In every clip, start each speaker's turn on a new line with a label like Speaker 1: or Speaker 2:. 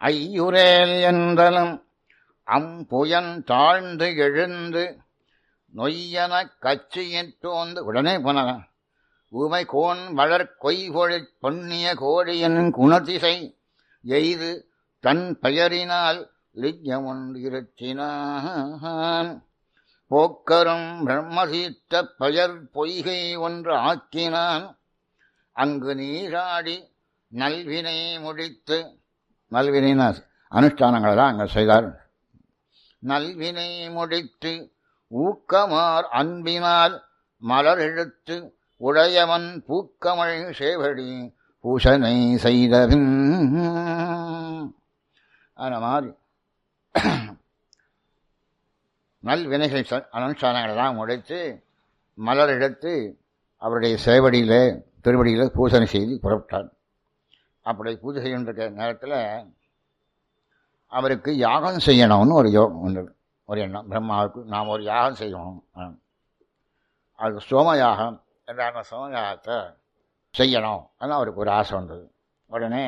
Speaker 1: ஐயுரேல் என்றலும் அம்புயன் தாழ்ந்து எழுந்து நொய்யன கச்சியிட்டோந்து உடனே போனான் உமை கோன் வளர் கொய்கொழிற் பொன்னிய கோழியன் குணதிசை எய்து தன் பெயரினால் லிஜ்யமொன்றிருத்தினான் போக்கரும் பிரம்மசீத்த பெயர் பொய்கை ஒன்று ஆக்கினான் அங்கு நீராடி நல்வினை முடித்து நல்வினைனா அனுஷ்டானங்களை தான் அங்கே செய்தார் நல்வினை முடித்து ஊக்கமார் அன்பினால் மலர் இழுத்து உடையவன் பூக்கமழ் சேவடி பூசனை செய்தபின் அந்த மாதிரி நல்வினைகள் அனுஷ்டானங்களை தான் முடித்து மலர் எடுத்து அவருடைய சேவடியிலே திருவடியிலே பூசனை செய்து புறப்பட்டார் அப்படி பூஜை செய்கின்ற நேரத்தில் அவருக்கு யாகம் செய்யணும்னு ஒரு யோகம் ஒன்று ஒரு எண்ணம் பிரம்மாவுக்கு நாம் ஒரு யாகம் செய்யணும் அது சோமயாகம் என்றான சோமயாகத்தை செய்யணும் அதான் அவருக்கு ஒரு ஆசை வந்தது உடனே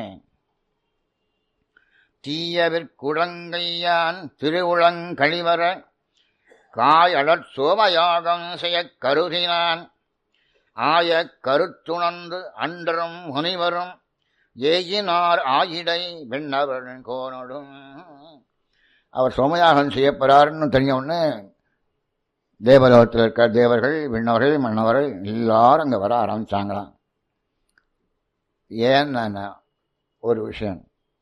Speaker 1: தீயவிற்குழங்கையான் திருவுளங்கழிவர காயழற் சோமயாகம் செய்ய கருதினான் ஆய கருத்துணர்ந்து அன்றரும் முனிவரும் ஏகினார் ஆயிடை விண்ணவர் கோனடும் அவர் சோமயாகம் செய்யப்படுறாருன்னு தெரிஞ்ச உடனே தேவலோகத்தில் இருக்க தேவர்கள் விண்ணவர்கள் மன்னவர்கள் எல்லாரும் அங்கே வர ஆரம்பிச்சாங்களாம் ஏன்னு ஒரு விஷயம்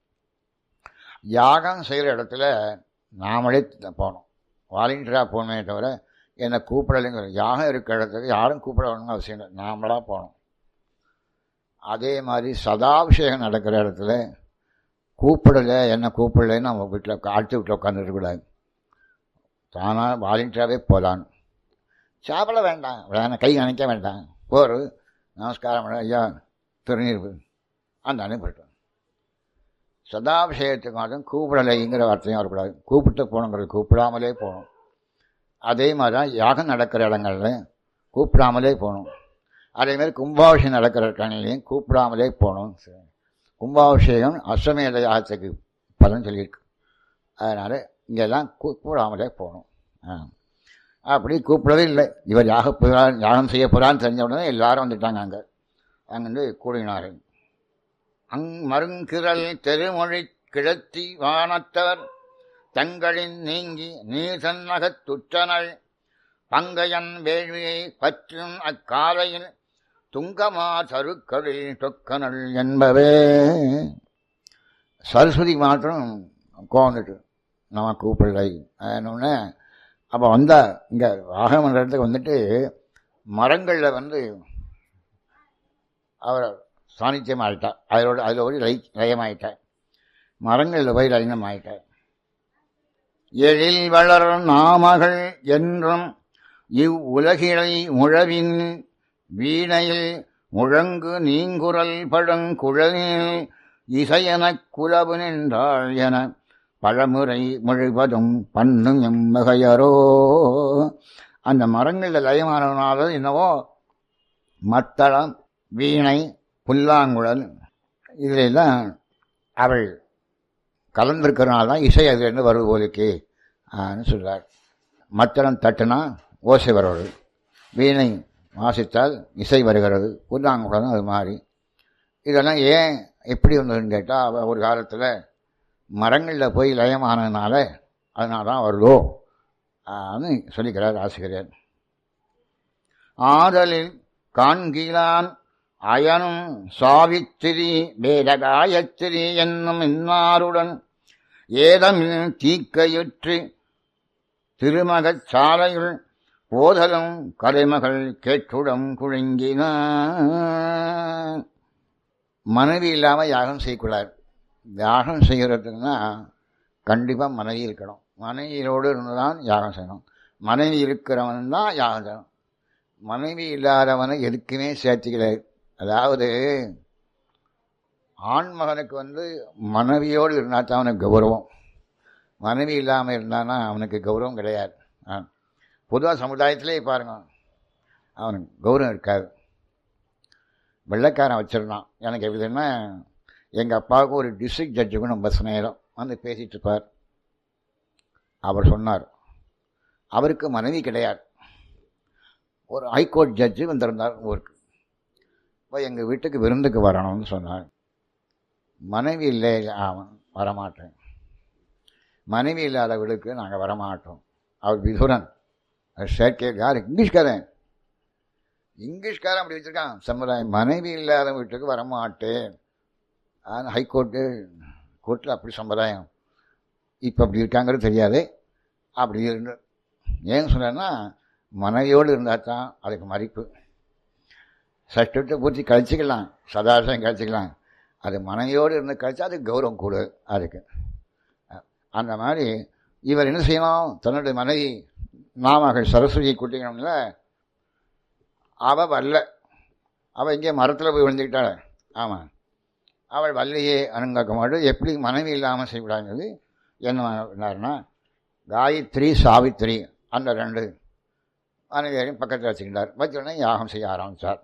Speaker 1: யாகம் செய்கிற இடத்துல நாமளே போகணும் வாலண்டியராக போகணுமே தவிர என்னை கூப்பிடலைங்கிற யாகம் இருக்கிற இடத்துக்கு யாரும் கூப்பிடணும்னு அவசியம் இல்லை நாமளாக போகணும் அதே மாதிரி சதாபிஷேகம் நடக்கிற இடத்துல கூப்பிடலை என்ன கூப்பிடலைன்னு நம்ம வீட்டில் ஆட்சி வீட்டில் உட்காந்துருக்கக்கூடாது தானாக வாலண்டியராகவே போகலான் சாப்பிட வேண்டாம் வேணாம் கை நினைக்க வேண்டாம் போர் நமஸ்காரம் ஐயா திருநீர் அந்த அனுப்பிட்டோம் சதாபிஷேகத்துக்கு மட்டும் கூப்பிடலைங்கிற வார்த்தையும் வரக்கூடாது கூப்பிட்டு போகணுங்கிறது கூப்பிடாமலே போகணும் அதே மாதிரி தான் யாகம் நடக்கிற இடங்கள்ல கூப்பிடாமலே போகணும் அதேமாதிரி கும்பாபிஷேகம் நடக்கிற இடங்களையும் கூப்பிடாமலே போகணும் கும்பாபிஷேகம் அஸ்வமேத யாகத்துக்கு பலன் சொல்லியிருக்கு அதனால் இங்கெல்லாம் கூப்பிடாமலே போகணும் அப்படி கூப்பிடவே இல்லை இவர் யாக போகிறார் யாகம் செய்ய போகிறான்னு தெரிஞ்ச உடனே எல்லாரும் வந்துட்டாங்க அங்கே அங்கேருந்து கூடினார்கள் அங் மருங்கிரல் தெருமொழி கிழத்தி வானத்தவர் தங்களின் நீங்கி நீர்சன்னகத் துற்றனள் பங்கையன் வேள்வியை பற்றும் அக்காலையில் துங்கமா சருக்களில் தொக்கனள் என்பவே சரஸ்வதி மாத்திரம் கோந்துட்டு நம்ம கூப்பிடலை அதனொன்னே அப்போ வந்தா இங்கே வாகமன்றத்துக்கு வந்துட்டு மரங்களில் வந்து அவர் சாநித்தியம் ஆகிட்டார் அதோட அதில் போய் லை லயமாயிட்டார் மரங்களில் போய் லயனம் ஆயிட்டார் எழில் வளர் நாமகள் என்றும் இவ்வுலகிலை முழவின் வீணையில் முழங்கு நீங்குரல் பழங்குழலில் இசையெனக் குலவு நின்றாள் என பழமுறை முழுவதும் பண்ணும் எம்மகையரோ அந்த மரங்களில் லயமானதுனால என்னவோ மத்தளம் வீணை புல்லாங்குழல் இதிலெல்லாம் அவள் கலந்திருக்கிறனால தான் இசை அதுலேருந்து வருவது போலிக்கு சொல்கிறார் மத்தளம் தட்டுனா ஓசை வருவது வீணை வாசித்தால் இசை வருகிறது புல்லாங்குழலும் அது மாதிரி இதெல்லாம் ஏன் எப்படி வந்ததுன்னு கேட்டால் ஒரு காலத்தில் மரங்களில் போய் லயமானதுனால அதனால தான் வருதோ சொல்லிக்கிறார் ஆசிரியர் ஆதலில் காண்கிலான் அயனும் சாவித்திரி வேதகாயத்திரி என்னும் இன்னாருடன் ஏதமில் தீக்கையுற்று திருமகச் சாலையுள் போதலும் கலைமகள் கேட்டுடம் குழுங்கின மனைவி இல்லாமல் யாகம் செய்யக்கூடாது யாகம் செய்கிறதுன்னா கண்டிப்பாக மனைவி இருக்கணும் மனைவியோடு இருந்து தான் யாகம் செய்யணும் மனைவி இருக்கிறவன் தான் யாகம் செய்யணும் மனைவி இல்லாதவனை எதுக்குமே சேர்த்துக்கல அதாவது ஆண்மகனுக்கு வந்து மனைவியோடு இருந்தால் தான் அவனுக்கு கௌரவம் மனைவி இல்லாமல் இருந்தானா அவனுக்கு கௌரவம் கிடையாது பொதுவாக சமுதாயத்திலே பாருங்க அவனுக்கு கௌரவம் இருக்காது வெள்ளைக்காரன் வச்சிருந்தான் எனக்கு எப்படின்னா எங்கள் அப்பாவுக்கு ஒரு டிஸ்ட்ரிக்ட் ஜட்ஜுக்கும் ரொம்ப ஸ்நேகம் வந்து பேசிட்டு இருப்பார் அவர் சொன்னார் அவருக்கு மனைவி கிடையாது ஒரு ஹைகோர்ட் ஜட்ஜு வந்திருந்தார் ஊருக்கு இப்போ எங்கள் வீட்டுக்கு விருந்துக்கு வரணும்னு சொன்னார் மனைவி இல்லை அவன் வரமாட்டேன் மனைவி இல்லாத வீடுக்கு நாங்கள் வரமாட்டோம் அவர் விதுரன் சேர்க்கைக்கார் இங்கிலீஷ்காரன் இங்கிலீஷ்காரன் அப்படி வச்சிருக்கான் சமுதாயம் மனைவி இல்லாத வீட்டுக்கு வரமாட்டேன் ஆனால் ஹைகோர்ட்டு கோர்ட்டில் அப்படி சம்பிரதாயம் இப்போ அப்படி இருக்காங்கிறது தெரியாது அப்படி இருந்து ஏன் சொன்னேன்னா மனைவியோடு இருந்தால் தான் அதுக்கு மதிப்பு சஷ்டத்தை பூர்த்தி கழிச்சிக்கலாம் சதாசம் கழிச்சிக்கலாம் அது மனைவியோடு இருந்து கழிச்சா அதுக்கு கௌரவம் கூடு அதுக்கு அந்த மாதிரி இவர் என்ன செய்யணும் தன்னுடைய மனைவி நாமகள் சரஸ்வதியை கூட்டிக்கணும்ல அவள் வரல அவள் இங்கே மரத்தில் போய் விழுந்துக்கிட்டாள் ஆமாம் அவள் வல்லையே அனுங்காக்க மாட்டோம் எப்படி மனைவி இல்லாமல் செய்யக்கூடாதுங்கிறது என்ன காயத்ரி சாவித்ரி அந்த ரெண்டு மனைவியரையும் பக்கத்தில் வச்சுக்கிட்டார் வச்சோடனே யாகம் செய்ய ஆரம்பித்தார்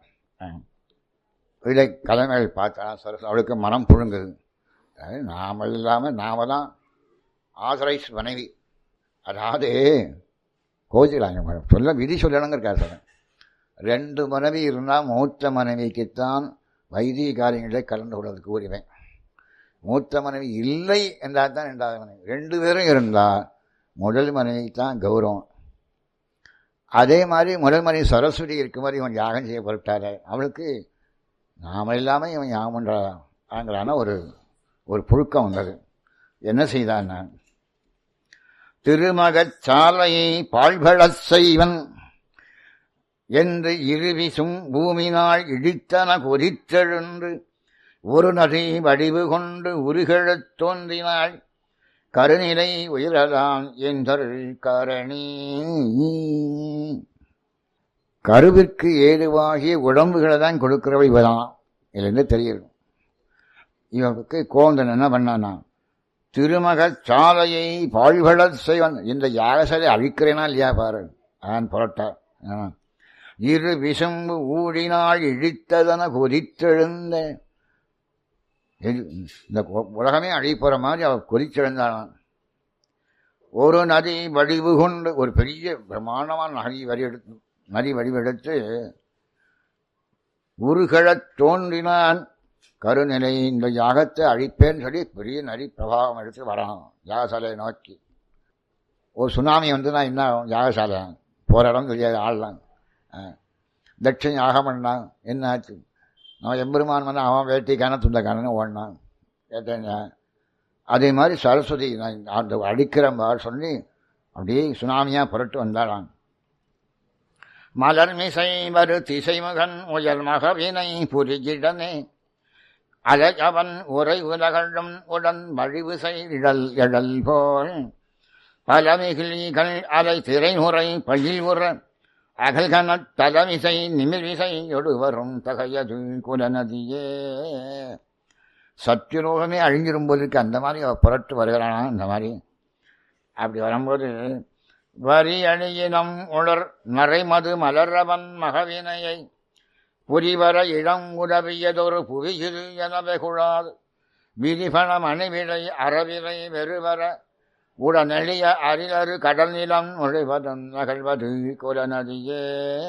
Speaker 1: இதை கலைஞர்கள் பார்த்தா சரஸ் அவளுக்கு மனம் புழுங்குது அதாவது நாம் இல்லாமல் நாம தான் ஆசரைஸ் மனைவி அதாவது கோச்சிக்கலாங்க சொல்ல விதி சொல்லணுங்கிறக்காக சொல்கிறேன் ரெண்டு மனைவி இருந்தால் மூத்த மனைவிக்குத்தான் வைதிக காரியங்களை கலந்து கொள்வதற்கு உரிமை மூத்த மனைவி இல்லை என்றால் தான் ரெண்டாவது மனைவி ரெண்டு பேரும் இருந்தால் முதல் மனைவிக்கு தான் கௌரவம் அதே மாதிரி முதல் மனைவி சரஸ்வதி இருக்கும் மாதிரி இவன் யாகம் செய்ய பொருட்டாரு அவளுக்கு நாம இல்லாமல் இவன் யாகம் பண்ணுறாங்கிறான ஒரு ஒரு புழுக்கம் வந்தது என்ன செய்தான் நான் திருமகச் சாலையை பாழ்பழச் செய்வன் என்று இருவிசும் பூமினாள் இடித்தன கொதித்தெழுந்து ஒரு நதி வடிவு கொண்டு உருகழத் தோன்றினாள் கருநிலை உயிரலாம் என்றருள் கரணி கருவிற்கு ஏதுவாகிய உடம்புகளை தான் கொடுக்கிறவ இவதான் இதுலேருந்து தெரியும் இவனுக்கு கோந்தன் என்ன பண்ணானா திருமகச் சாலையை பாழ்பழச் செய்வன் இந்த யாகசாலை அழிக்கிறேனா இல்லையா பாரு ஆன் புரட்டா இரு விசும்பு ஊடினாள் இழித்ததன கொதித்தெழுந்த இந்த உலகமே அழிப்போற மாதிரி அவ கொதிச்செழுந்தானான் ஒரு நதி வடிவு கொண்டு ஒரு பெரிய பிரமாண்டமான நதி வரி எடுத்து நதி வடிவெடுத்து உருகழத் தோன்றினான் கருநிலை இந்த யாகத்தை அழிப்பேன்னு சொல்லி பெரிய நதி பிரபாவம் எடுத்து வரான் யாகசாலையை நோக்கி ஒரு சுனாமி வந்துன்னா என்ன ஆகும் யாகசாலை போகிற இடம் தெரியாது ஆடலாம் தட்சன் யாகம் பண்ணான் என்ன ஆச்சு நம்ம எம்பெருமான் வந்து அவன் வேட்டிக்கான துண்டக்கானு ஓடினான் கேட்டேங்க அதே மாதிரி சரஸ்வதி அந்த அடிக்கிறம்பார் சொல்லி அப்படியே சுனாமியாக புரட்டு வந்தாளாம் மலர் மிசை வரு திசைமுகன் உயர் மகவினை புரிகிடனே அலையவன் உரை உலகழும் உடன் வழிவுசை இடல் எழல் போல் பல மிகிழிகள் அலை திரைமுறை பயில் உற அகல்கன தலமிசை நிமிர்விசை வரும் தகையது குலநதியே சத்தியலோகமே அழிஞ்சிரும் போதுக்கு அந்த மாதிரி புரட்டு வருகிறானா இந்த மாதிரி அப்படி வரும்போது வரி அழியினம் உளர் நரைமது மலரவன் மகவினையை புரிவர இளம் உதவியதொரு புவியில் எனவெகுழாது விதிபணம் அணிவிடை அறவிலை வெறுவர உடனெளிய அரிலரு கடல் நிலம் நுழைவதன் நகழ்வது குலநதியே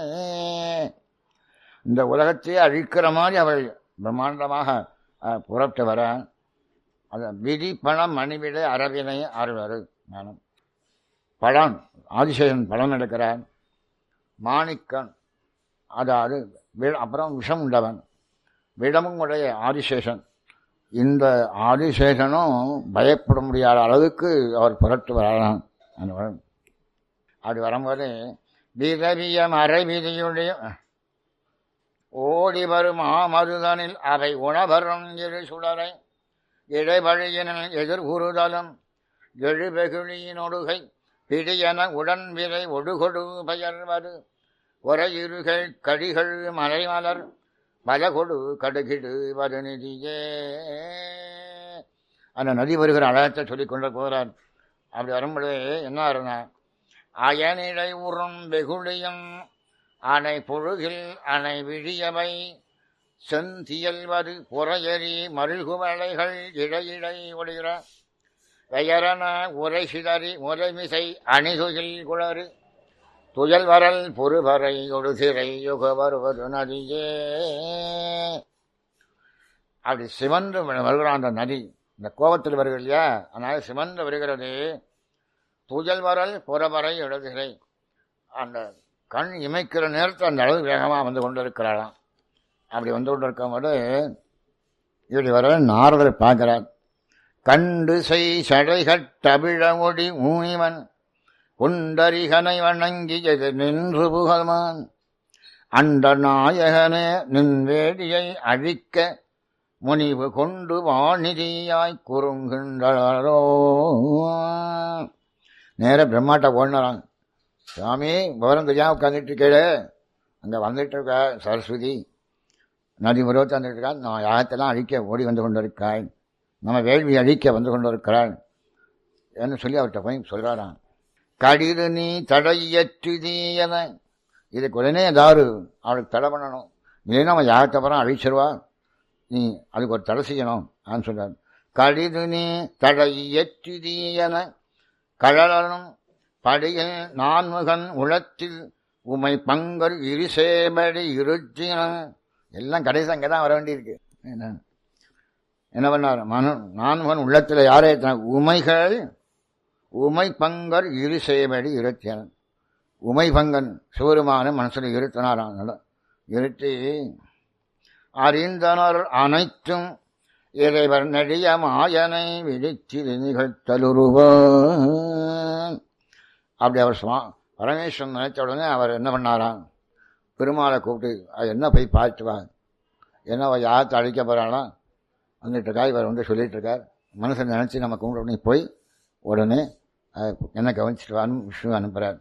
Speaker 1: இந்த உலகத்தையே அழிக்கிற மாதிரி அவள் பிரம்மாண்டமாக புறப்பட்டு வர அந்த விதி பணம் மணிவிடை அறவினை அறுவரு ஞானம் பழம் ஆதிசேஷன் பழம் எடுக்கிறான் மாணிக்கன் அதாவது அப்புறம் விஷம் உண்டவன் விடமும் உடைய ஆதிசேஷன் இந்த ஆதிசேஷனும் பயப்பட முடியாத அளவுக்கு அவர் புரட்டு வரலாம் அப்படி வரும்போது விதவிய மறைவிதியுடைய ஓடி வரும் ஆமருதனில் அவை உணவரும் இரு சுடரை இடைவழியினில் எதிர்கூறுதலும் எழுபெகுழியினொடுகை பிடியன உடன் விரை ஒடுகொடு பெயர்வது உரையிருகள் கடிகள் மலைமலர் பலகொடு கடுகிடு வதநிதியே அந்த நதி வருகிற அழகத்தை சொல்லிக் கொண்டு போகிறார் அப்படி வரும்பொழுது என்ன இருந்தா அயனிடை உறும் வெகுளியும் அணை பொழுகில் அணை விழியவை செந்தியல்வது புறையறி மருகுமலைகள் இடையிடை ஒளிர பெயரன உரை சிதறி முறைமிசை அணிதுகில் குளறு துயல் வரல் பொறுபறை ஒரு சிறை யுக வருவது நதியே அப்படி சிவந்து வருகிறான் அந்த நதி இந்த கோபத்தில் வருகிறது இல்லையா அதனால சிவந்து வருகிறது துயல் வரல் புறவரை எழுதுகிறை அந்த கண் இமைக்கிற நேரத்தில் அந்த அளவு வேகமாக வந்து கொண்டிருக்கிறாளாம் அப்படி வந்து கொண்டிருக்கும்போது இப்படி வர நாரதரை பார்க்கிறார் கண்டு செய் சடைகட்டபிழ ஒடி மூனிவன் குண்டரிகனை வணங்கியது நின்று புகழ்மான் அண்ட நாயகனே நின் வேடியை அழிக்க முனிவு கொண்டு வாணிதியாய் குறுங்குண்டளரோ நேர பிரம்மாட்ட ஓடினாராம் சுவாமி விவரம் தெரியாம உட்காந்துட்டு இருக்கே அங்க வந்துட்டு இருக்க சரஸ்வதி நதி முருகத்தை வந்துட்டு இருக்கா நான் யாகத்தெல்லாம் அழிக்க ஓடி வந்து கொண்டிருக்காய் நம்ம வேள்வி அழிக்க வந்து கொண்டிருக்கிறாள் என்று சொல்லி அவர்கிட்ட போய் சொல்றாராம் கடிது நீ தடையற்றுதீயன இதுக்கு உடனே ஏதாவது அவளுக்கு தடை பண்ணணும் இல்லைன்னா அவன் யாகத்தை அப்புறம் அழிச்சிருவா நீ அதுக்கு ஒரு தடை செய்யணும் ஆன்னு சொல்றார் கடிது நீ தடையற்றுதீயன கழலனும் படியில் நான்முகன் உளத்தில் உமை பங்கர் இருசேபடி இருச்சின எல்லாம் கடைசி அங்கே தான் வர வேண்டியிருக்கு என்ன என்ன பண்ணார் மனு நான்முகன் உள்ளத்தில் யாரே உமைகள் உமை பங்கர் இரு செய்யபடி இருத்தியன் உமை பங்கன் சிவருமான மனசில் இருத்தினாராம் இருத்தி அறிந்தனர் அனைத்தும் இறைவர் நெடிய மாயனை விழிச்சிறு நிகழ்த்தலுருவான் அப்படி அவர் சுவா பரமேஸ்வரன் நினைச்ச உடனே அவர் என்ன பண்ணாராம் பெருமாளை கூப்பிட்டு அது என்ன போய் பார்த்து வா என்ன அவள் யார்த்து அழிக்க போகிறாளாம் வந்துட்டு இருக்கா இவர் வந்து சொல்லிட்டு இருக்கார் மனசை நினச்சி நம்ம கும்பிட்ட உடனே போய் உடனே என்ன கவனிச்சுட்டு வான்னு விஷ்ணு அனுப்புகிறார்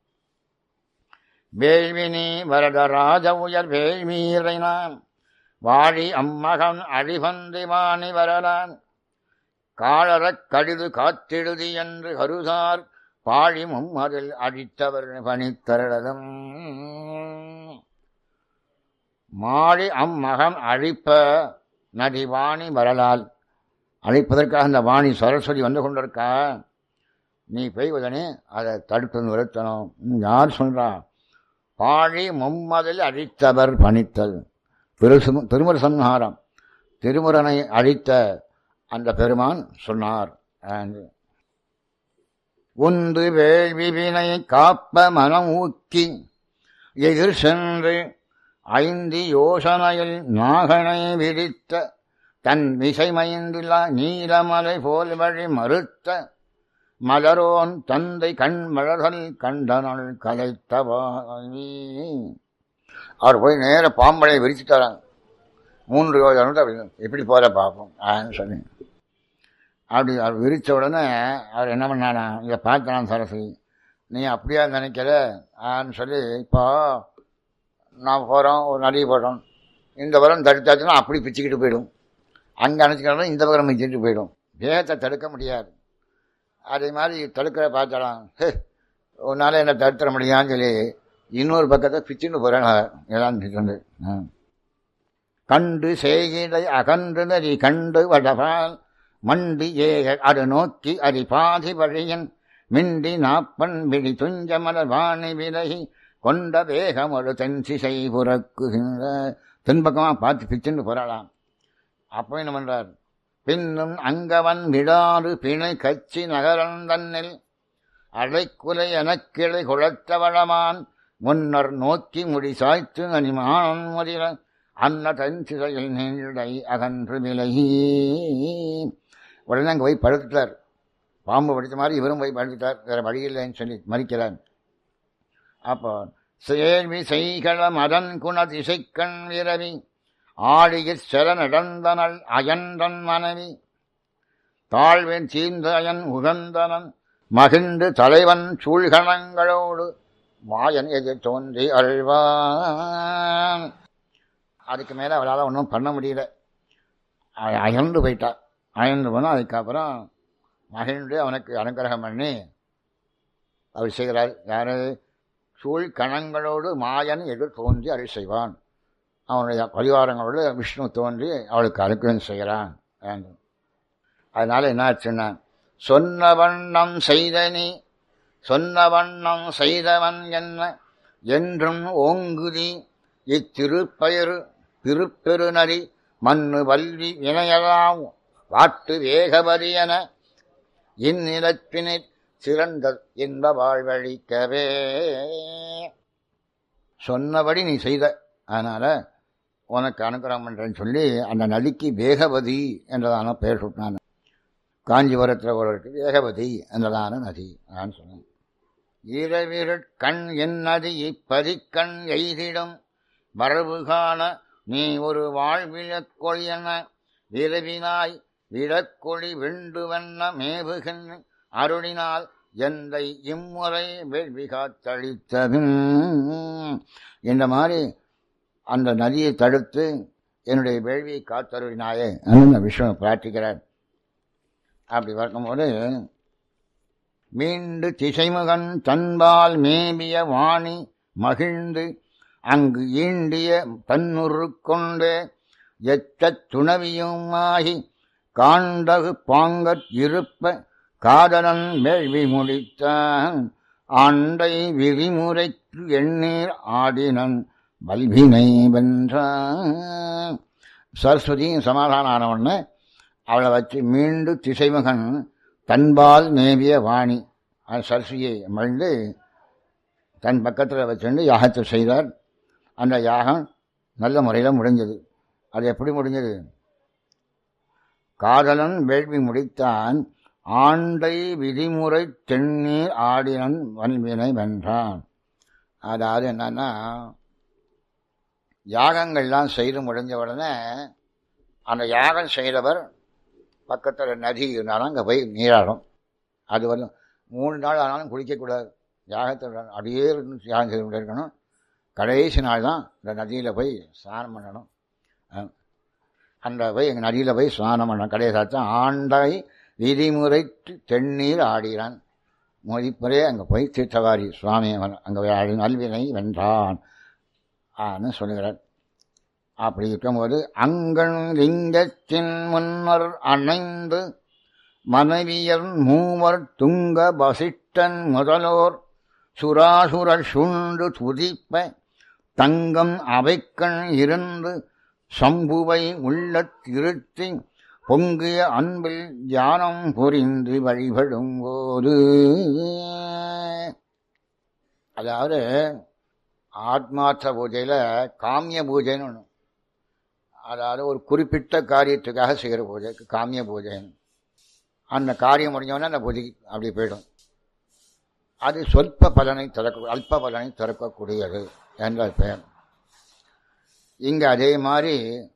Speaker 1: வேள்வினி வரதராஜ உயர் வேள்மீரைனான் வாழி அம்மகன் அழிவந்தி வாணி வரலான் காழறக் கடிது காத்திடுதி என்று கருதார் பாழி மும்மதில் அடித்தவர் பணித்தரடம் மாழி அம்மகன் அழிப்ப நதி வாணி வரலால் அழிப்பதற்காக அந்த வாணி சரஸ்வதி வந்து கொண்டிருக்கா நீ போய் உடனே அதை தடுத்து நிறுத்தணும் யார் சொல்றா பாழி மும்மதில் அழித்தவர் பணித்தல் பெருசு திருமுற சம்ஹாரம் திருமுறனை அழித்த அந்த பெருமான் சொன்னார் உந்து வேள்விவினை காப்ப மனம் ஊக்கி எதிர் சென்று ஐந்து யோசனையில் நாகனை விரித்த தன் விசைமைந்துள்ள நீலமலை போல் வழி மறுத்த மலரோன் தந்தை கண் மலர்கள் கண்டனள் கலைத்தவாமி அவர் போய் நேர பாம்பளை விரிச்சுட்டாராங்க மூன்று யோஜனை அப்படி எப்படி போற பார்ப்போம் ஆன்னு சொல்லி அப்படி அவர் விரித்த உடனே அவர் என்ன பண்ணானா இதை பார்த்தான் சரஸ்வதி நீ அப்படியா நினைக்கிற ஆன்னு சொல்லி இப்போ நான் போகிறோம் ஒரு நடி போடுறோம் இந்த வரம் தடுத்தாச்சுன்னா அப்படி பிச்சுக்கிட்டு போயிடும் அங்கே அணைச்சிக்கலாம் இந்த பக்கம் மிச்சிட்டு போயிடும் வேகத்தை தடுக்க முடியாது அதே மாதிரி தடுக்கிற பார்த்தாலாம் உன்னால் என்ன தடுத்துட முடியான்னு சொல்லி இன்னொரு பக்கத்தை பிச்சுன்னு போகிறேன் எல்லாம் சொல்லு கண்டு செய்கிடை அகன்று நரி கண்டு வடபால் மண்டி ஏக அது நோக்கி அரி பாதி வழியன் மிண்டி நாப்பன் விழி துஞ்ச மலர் வாணி விலகி கொண்ட வேகம் ஒரு தென் சிசை புறக்குகின்ற தென்பக்கமாக பார்த்து பிச்சுன்னு போறாளாம் அப்போ என்ன பண்றார் பின்னும் அங்கவன் விடாறு பிணை கச்சி நகரன் தன்னில் அடைக்குலை எனக்கிளை குளத்தவளமான் முன்னர் நோக்கி முடி சாய்த்து அனிமான் முதிர அன்ன தன் சிறையில் நீண்டை அகன்று விலகி உடனே அங்கே போய் படுத்துட்டார் பாம்பு படித்த மாதிரி இவரும் போய் படுத்துட்டார் வேற வழி இல்லைன்னு சொல்லி மறிக்கிறார் அப்போ சேர்வி செய்கள மதன் குண திசைக்கண் விரவி ஆழியிற் செல நடந்தனள் அயன்றன் மனைவி தாழ்வின் சீந்தயன் உகந்தனன் மகிழ்ந்து தலைவன் சூழ்கணங்களோடு மாயன் எதிர் தோன்றி அழ்வான் அதுக்கு மேலே அவளால் ஒன்றும் பண்ண முடியல அயர்ந்து போயிட்டா அயர்ந்து போனால் அதுக்கப்புறம் மகிழ்ந்து அவனுக்கு அனுகிரகம் பண்ணி அவர் செய்கிறார் யாரு சூழ் கணங்களோடு மாயன் எதிர் தோன்றி அருள் செய்வான் அவனுடைய பரிவாரங்களோடு விஷ்ணு தோன்றி அவளுக்கு அனுகிரகம் செய்கிறான் அதனால என்ன ஆச்சுன்னா சொன்ன வண்ணம் செய்தனி சொன்ன வண்ணம் செய்தவன் என்ன என்றும் ஓங்குதி இத்திருப்பெயரு திருப்பெருநரி மண்ணு வல்வி வினையலாம் வாட்டு வேகவரியன இந்நிலப்பினிற் சிறந்த இன்ப வாழ்வழிக்கவே சொன்னபடி நீ செய்த அதனால உனக்கு அனுகிரகம் பண்றேன்னு சொல்லி அந்த நதிக்கு வேகவதி என்றதான பெயர் சுட்டினான் காஞ்சிபுரத்தில் ஒரு இருக்கு வேகவதி என்றதான நதி நான் சொன்னேன் இரவிருட் கண் என் நதி இப்பரிக்கண் எய்திடும் வரவு காண நீ ஒரு வாழ்விழக் கொழியன இரவினாய் விழக்கொழி வெண்டுவண்ண மேவுகின் அருளினால் எந்தை இம்முறை வேள்வி காத்தளித்ததும் இந்த மாதிரி அந்த நதியை தடுத்து என்னுடைய வேள்வியை காத்தருளினாயே அந்த விஷ்ணு பிரார்த்திக்கிறார் அப்படி பார்க்கும்போது மீண்டு திசைமுகன் தன்பால் மேவிய வாணி மகிழ்ந்து அங்கு ஈண்டிய தன்னுரு கொண்டு எச்சத் துணவியுமாகி காண்டகு பாங்கற் இருப்ப காதலன் வேள்வி முடித்தான் ஆண்டை விதிமுறைக்கு எண்ணீர் ஆடினன் வல்வினை வென்றான் சரஸ்வதியும் சமாதானம் ஆனவுடனே அவளை வச்சு மீண்டு திசைமகன் தன்பால் மேவிய வாணி அது சரஸ்வதியை மகிழ்ந்து தன் பக்கத்தில் வச்சுண்டு யாகத்தை செய்தார் அந்த யாகம் நல்ல முறையில் முடிஞ்சது அது எப்படி முடிஞ்சது காதலன் வேள்வி முடித்தான் ஆண்டை விதிமுறை தென்னீர் ஆடினன் வன்வினை வென்றான் அதாவது என்னன்னா யாகங்கள்லாம் செய்து முடிஞ்ச உடனே அந்த யாகம் செய்தவர் பக்கத்தில் நதி இருந்தாலும் அங்கே போய் நீராடும் அது வந்து மூணு நாள் ஆனாலும் குளிக்கக்கூடாது யாகத்தை அப்படியே இருந்து யாகம் செய்து கொண்டே இருக்கணும் கடைசி நாள் தான் இந்த நதியில் போய் ஸ்நானம் பண்ணணும் அந்த போய் எங்கள் நதியில் போய் ஸ்நானம் பண்ணணும் கடைசி ஆண்டாய் விதிமுறை தென்னீர் ஆடினான் மதிப்பரே அங்கே போய் தீர்த்தவாரி சுவாமி அங்கே ஆடி நல்வினை வென்றான் ஆன்னு சொல்லுகிறார் அப்படி இருக்கும்போது அங்கண் லிங்கத்தின் முன்னர் அணைந்து மனைவியர் மூவர் துங்க வசிஷ்டன் முதலோர் சுராசுரர் சுண்டு துதிப்ப தங்கம் அவைக்கண் இருந்து சம்புவை உள்ள திருத்தி பொங்கிய அன்பில் தியானம் புரிந்து வழிபடும் போது அதாவது ஆத்மார்த்த பூஜையில் காமிய பூஜைன்னு ஒன்று அதாவது ஒரு குறிப்பிட்ட காரியத்துக்காக செய்கிற பூஜை காமிய பூஜைன்னு அந்த காரியம் முடிஞ்சவொடனே அந்த பூஜை அப்படி போயிடும் அது சொற்ப பலனை திறக்க அல்ப பலனை திறக்கக்கூடியது என்ற பெயர் இங்கே அதே மாதிரி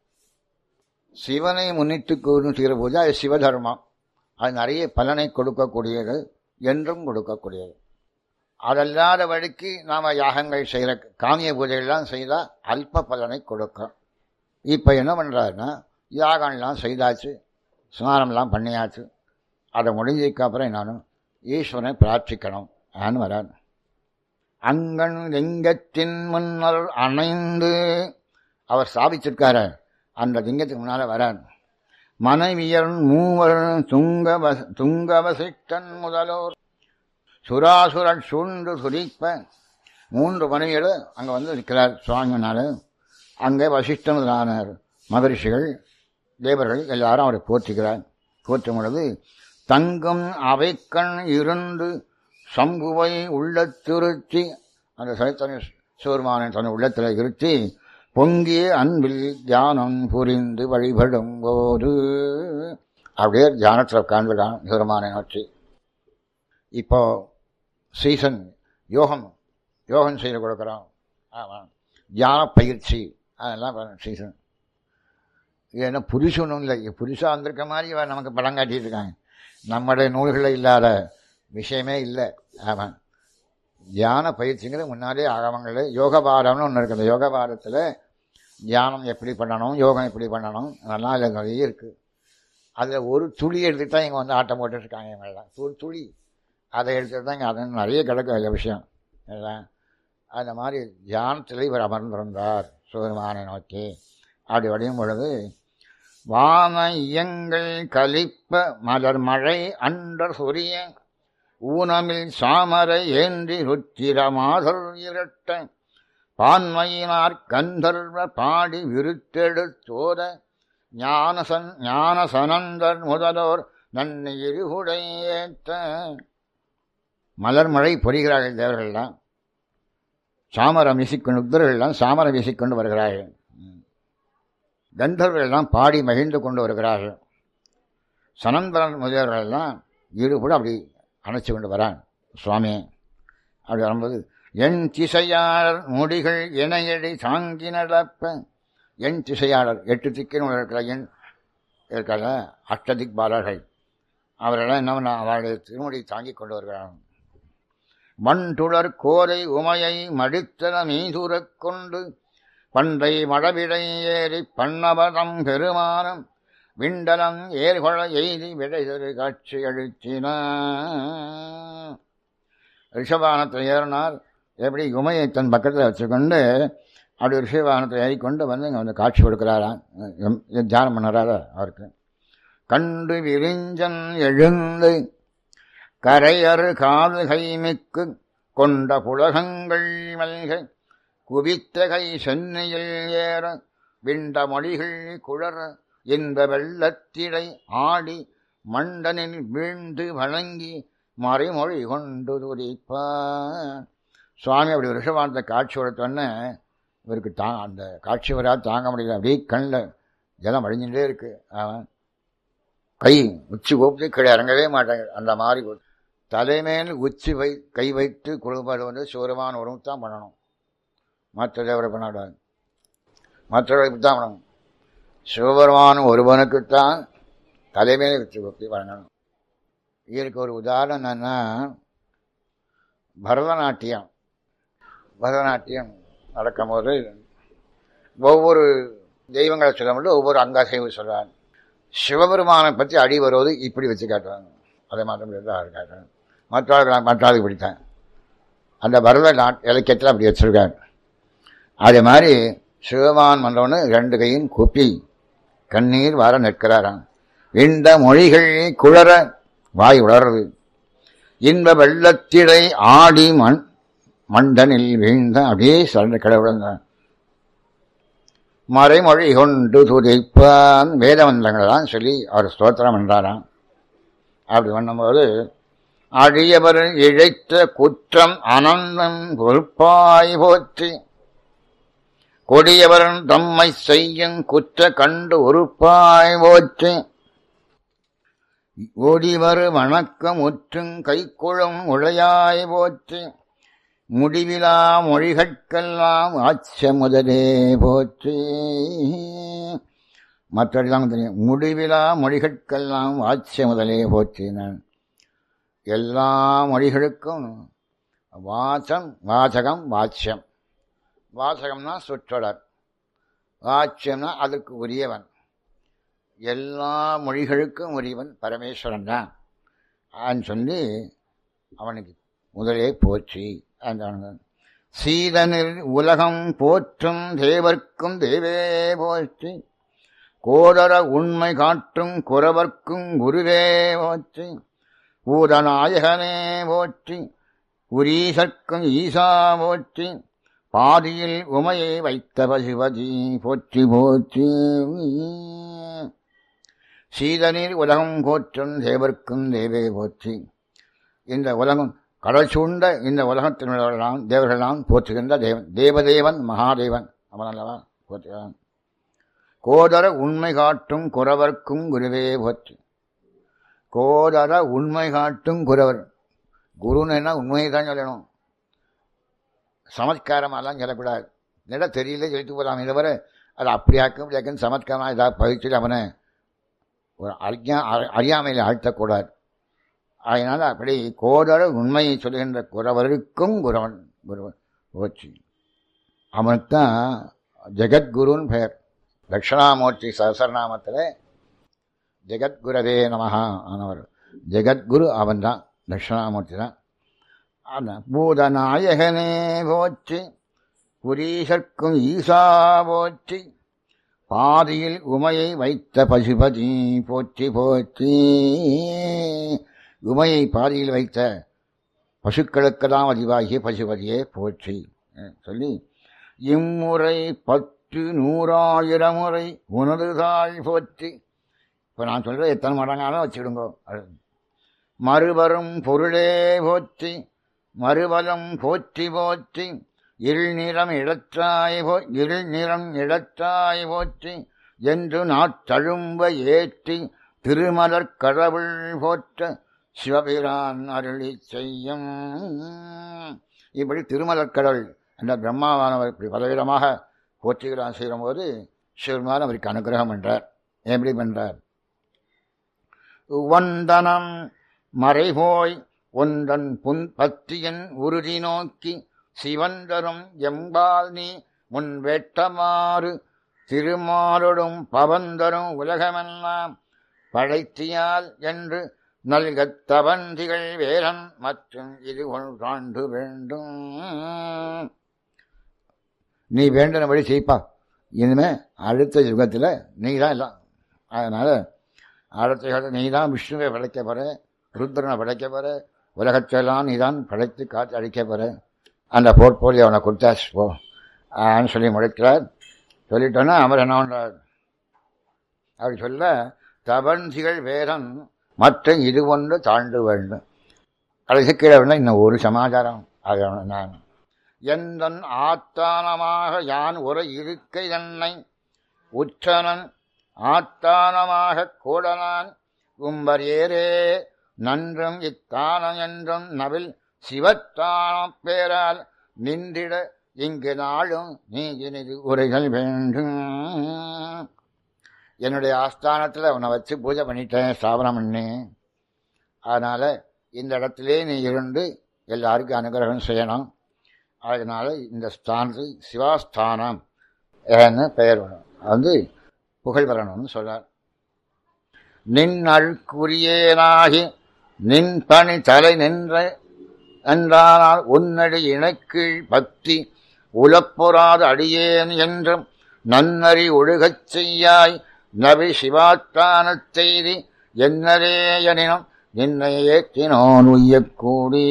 Speaker 1: சிவனை முன்னிட்டு செய்கிற பூஜை அது சிவதர்மம் அது நிறைய பலனை கொடுக்கக்கூடியது என்றும் கொடுக்கக்கூடியது அதல்லாத வழிக்கு நாம் யாகங்கள் செய்கிற காமிய பூஜைகள்லாம் செய்தால் அல்ப பலனை கொடுக்கும் இப்போ என்ன பண்ணுறாருன்னா யாகம்லாம் செய்தாச்சு ஸ்நானம்லாம் பண்ணியாச்சு அதை முடிஞ்சதுக்கு அப்புறம் நானும் ஈஸ்வரனை பிரார்த்திக்கணும் ஆன்னு வரான் அங்கன் லிங்கத்தின் முன்னர் அணைந்து அவர் ஸ்தாபிச்சிருக்காரு அந்த லிங்கத்துக்கு முன்னால் வரான் மனைவியர் மூவர் துங்க துங்கவசிஷ்டன் முதலோர் சுராசுரன் சூழ்ந்து சுரிப்ப மூன்று மனைவியர் அங்கே வந்து இருக்கிறார் சுவாமினால அங்கே வசிஷ்டனானார் மகரிஷிகள் தேவர்கள் எல்லாரும் அவரை போற்றுகிறார் போற்றும் பொழுது தங்கம் அவைக்கண் இருந்து சம்புவை உள்ளத்திருத்தி அந்த சைத்தன்ய சிவருமானன் தன் உள்ளத்தில் இருத்தி பொங்கிய அன்பில் தியானம் புரிந்து வழிபடும் போது அப்படியே தியானத்தில் உட்காந்துடான் சிவருமானை நோக்கி இப்போ சீசன் யோகம் யோகம் செய்து கொடுக்குறோம் ஆமாம் தியான பயிற்சி அதெல்லாம் சீசன் இது என்ன புதுசு ஒன்றும் இல்லை புதுசாக வந்திருக்க மாதிரி இவன் நமக்கு படம் காட்டிட்டு இருக்காங்க நம்முடைய நூல்களில் இல்லாத விஷயமே இல்லை ஆமாம் தியான பயிற்சிங்கிறது முன்னாலே ஆகவங்களில் யோக பாரம்னு ஒன்று இருக்குது யோக பாரத்தில் தியானம் எப்படி பண்ணணும் யோகம் எப்படி பண்ணணும் அதெல்லாம் அதில் நிறைய இருக்குது அதில் ஒரு துளி எடுத்துட்டு தான் இங்கே வந்து ஆட்டம் போட்டுருக்காங்க இவங்கெல்லாம் ஒரு துளி அதை எடுத்துட்டு தான் இங்கே அது நிறைய கிடக்கும் அதில் விஷயம் எல்லாம் அந்த மாதிரி தியானத்தில் இவர் அமர்ந்திருந்தார் சிவருமானை நோக்கி அப்படி வடியும் பொழுது வான இயங்கள் கலிப்ப மலர் மழை அண்டர் சொரிய ஊனமில் சாமரை ஏந்தி ருச்சிரமாதர் இரட்ட பான்மையினார் கந்தர்வ பாடி விருத்தெடுத்தோத ஞானசன் ஞானசனந்தர் முதலோர் நன்னை இருகுடையேத்த மலர் மழை பொறிகிறார்கள் தேவர்கள்லாம் சாமரம் வீசிக்கொண்டு உத்தர்கள்லாம் சாமரம் வீசிக்கொண்டு வருகிறார்கள் கந்தர்வர்கள்லாம் பாடி மகிழ்ந்து கொண்டு வருகிறார்கள் சனந்தரன் முதல்வர்கள்லாம் ஈடுபட அப்படி அணைச்சு கொண்டு வரான் சுவாமி அப்படி வரும்போது என் திசையாளர் முடிகள் இணையடி தாங்கி நடப்ப என் திசையாளர் எட்டு திக்கின்னு இருக்கிற எண் இருக்கிற அஷ்டதிக் பாலர்கள் அவரெல்லாம் என்ன பண்ண அவருடைய திருமுடி தாங்கி கொண்டு வருகிறார்கள் மண் துளர் கோரை உமையை மடித்தன மீதுரக் கொண்டு பண்டை மழவிடை ஏறி பண்ணபதம் பெருமானம் விண்டலம் ஏர்கொள எய்தி விடைதரு காட்சி அழுத்தின ரிஷபானத்தை ஏறினார் எப்படி உமையை தன் பக்கத்தில் வச்சுக்கொண்டு அப்படி ரிஷபானத்தை ஏறிக்கொண்டு வந்து இங்கே வந்து காட்சி கொடுக்குறாராம் தியானம் பண்ணுறாரா அவருக்கு கண்டு விரிஞ்சன் எழுந்து கரையறு காது கைமிக்கு கொண்ட புலகங்கள் மல்க குவித்த கை சென்னையில் ஏற விண்ட மொழிகள் குழற இந்த வெள்ளத்திடை ஆடி மண்டனில் வீழ்ந்து வணங்கி மறைமொழி கொண்டு துதிப்பான் சுவாமி அப்படி ரிஷபானத்தை காட்சி கொடுத்தோன்னே இவருக்கு தா அந்த காட்சி வரா தாங்க முடியல அப்படியே கண்ணில் ஜலம் அழிஞ்சுட்டே இருக்கு அவன் கை உச்சி கூப்பிட்டு கீழே இறங்கவே மாட்டாங்க அந்த மாதிரி தலைமேல் உச்சி வை கை வைத்து குழுபாடு வந்து சூரமான உறவு தான் பண்ணணும் மற்ற தேவரை பண்ணாடாது மற்றவர்களுக்கு தான் பண்ணணும் சிவபெருமான் ஒருவனுக்குத்தான் தலைமையில வச்சு பக்தி வழங்கணும் இதற்கு ஒரு உதாரணம் என்னன்னா பரதநாட்டியம் பரதநாட்டியம் நடக்கும்போது ஒவ்வொரு தெய்வங்களை சொல்லும்போது ஒவ்வொரு அங்காசைவு சொல்கிறாங்க சிவபெருமானை பற்றி அடி வருவது இப்படி வச்சு காட்டுவாங்க அதை மாற்ற முடியாது காட்டுறாங்க மற்றவர்கள் மற்றவர்களுக்கு பிடித்தான் அந்த பரத நாட் இலக்கியத்தில் அப்படி வச்சுருக்காங்க அதே மாதிரி சிவபான் வந்தவொடனே ரெண்டு கையும் குப்பி கண்ணீர் வர நிற்கிறாராம் இந்த மொழிகள் குளற வாய் உளறது இன்ப வெள்ளத்திடை ஆடி மண் மண்டனில் வீழ்ந்த அப்படியே சரண்ட கடவுள் மறைமொழி கொண்டு துதிப்பான் வேதமந்திரங்களெல்லாம் சொல்லி அவர் ஸ்தோத்திரம் என்றாராம் அப்படி பண்ணும்போது அடியவர் இழைத்த குற்றம் அனந்தம் பொறுப்பாய் போற்றி கொடியவரன் தம்மை செய்யும் குற்ற கண்டு உறுப்பாய் போற்றி ஓடிவரு வணக்கம் முற்றும் கைக்குழும் உளையாய் போற்றி முடிவிலா மொழிகட்கெல்லாம் ஆச்ச முதலே போற்றி மற்றெல்லாம் தெரியும் முடிவிலா மொழிகட்கெல்லாம் ஆச்ச முதலே போற்றினான் எல்லா மொழிகளுக்கும் வாசம் வாசகம் வாச்சியம் வாசகம்னா சொற்றொடர் வாச்சியம்னா அதற்கு உரியவன் எல்லா மொழிகளுக்கும் உரியவன் பரமேஸ்வரன் தான் சொல்லி அவனுக்கு முதலே போற்றி அந்த சீதனில் உலகம் போற்றும் தேவர்க்கும் தேவே போற்றி கோதர உண்மை காட்டும் குறவர்க்கும் குருவே போற்றி பூதநாயகனே போற்றி உரீசர்க்கும் ஈசா போற்றி பாதியில் உமையை வைத்த பசுபதி போற்றி போற்றி சீதனில் உலகம் போற்றும் தேவர்க்கும் தேவே போற்றி இந்த உலகம் கடல் சூழ்ந்த இந்த உலகத்தினுள்ளவர்களாம் தேவர்களாம் போற்றுகின்ற தேவன் தேவதேவன் மகாதேவன் அவன் அல்லவா போற்றுகிறான் கோதர உண்மை காட்டும் குறவர்க்கும் குருவே போற்றி கோதர உண்மை காட்டும் குறவர் குருன்னா உண்மையை தான் சொல்லணும் சமத்காரமெல்லாம் சொல்லக்கூடாது நில தெரியல சொல்லிட்டு போகலாம் தவிர அது அப்படியாக்கும் இப்படியாக்கும் சமத்காரமாக ஏதாவது பயிற்சி அவனை ஒரு அறியா அறியாமையில் ஆழ்த்தக்கூடாது அதனால் அப்படி கோதர உண்மையை சொல்கின்ற குறவருக்கும் குரவன் குருவன் போச்சு அவனுக்கு தான் ஜெகத்குருன்னு பெயர் தட்சிணாமூர்த்தி சகசரநாமத்தில் ஜெகத்குரவே நமஹா ஆனவர் ஜெகத்குரு அவன் தான் தட்சிணாமூர்த்தி தான் அந்த பூதநாயகனே போற்றி புரீசர்க்கும் ஈசா போற்றி பாதியில் உமையை வைத்த பசுபதி போற்றி போற்றி உமையை பாதியில் வைத்த பசுக்களுக்கெல்லாம் அதிவாகிய பசுபதியே போற்றி அஹ் சொல்லி இம்முறை பத்து நூறாயிரம் முறை உனது தாழ் போற்றி இப்போ நான் சொல்கிறேன் எத்தனை மடங்காலும் வச்சுடுங்கோ அது மறுவரும் பொருளே போற்றி மறுவலம் போற்றி போற்றி இருள் நிறம் இடற்றாய் போ இருள் நிறம் இடற்றாய் போற்றி என்று நாத்தழும்ப ஏற்றி திருமலர் கடவுள் போற்ற சிவபிரான் அருளி செய்யும் இப்படி திருமலர் கடவுள் என்ற பிரம்மாவானவர் இப்படி பலவிதமாக போற்றுகிறான் செய்யும்போது சிவருமான் அவருக்கு அனுகிரகம் என்றார் எப்படி பண்றார் உவந்தனம் மறைபோய் ஒன்றன் புன் பத்தியன் உறுதி நோக்கி சிவந்தரும் எம்பால் நீ முன் வெட்டமாறு திருமாலொடும் பவந்தரும் உலகமெல்லாம் படைத்தியால் என்று நல்கத் தவந்திகள் வேலன் மற்றும் இது ஒன்றாண்டு வேண்டும் நீ வேண்டினபடி செய்ப்பா இனிமே அடுத்த யுகத்தில் நீ தான் எல்லாம் அதனால அடுத்த யுகத்தில் நீ தான் விஷ்ணுவை படைக்க போற ருத்ரனை படைக்க போற உலகத்தையெல்லாம் நீ தான் படைத்து காத்து அழிக்க போற அந்த போர்ட்போலியோ அவனை கொடுத்தாச்சு போ ஆன்னு சொல்லி முடிக்கிறார் சொல்லிட்டோன்னா அவர் என்ன பண்றார் அப்படி சொல்ல தபன்சிகள் வேதம் மற்ற இது ஒன்று தாண்டு வேண்டும் கடைசி கீழே வேணும் இன்னும் ஒரு சமாச்சாரம் அது நான் எந்தன் ஆத்தானமாக யான் ஒரு இருக்கை தன்னை உற்றனன் ஆத்தானமாக கூடனான் உம்பர் ஏரே நன்றும் இத்தானம் என்றும் நவில் சிவத்தானம் பேரால் நின்றிட இங்கு நாளும் நீ இனிது உரைகள் வேண்டும் என்னுடைய ஆஸ்தானத்தில் உன்னை வச்சு பூஜை பண்ணிட்டேன் ஸ்தாபனம் பண்ணி அதனால் இந்த இடத்திலே நீ இருந்து எல்லாருக்கும் அனுகிரகம் செய்யணும் அதனால இந்த ஸ்தானத்துக்கு சிவாஸ்தானம் ஏன்னு பெயர் வரும் அது புகழ் வரணும்னு சொல்றார் நின் அழுக்குரியேனாகி நின் பணி தலை நின்ற என்றானால் உன்னடி இணைக்கீழ் பக்தி உலப்புறாது அடியேன் என்றும் நன்னறி ஒழுகச் செய்யாய் நபி சிவாத்தானச் செய்தி என்னரே எனினும் நின்னை ஏற்றினோன் உய்யக்கூடி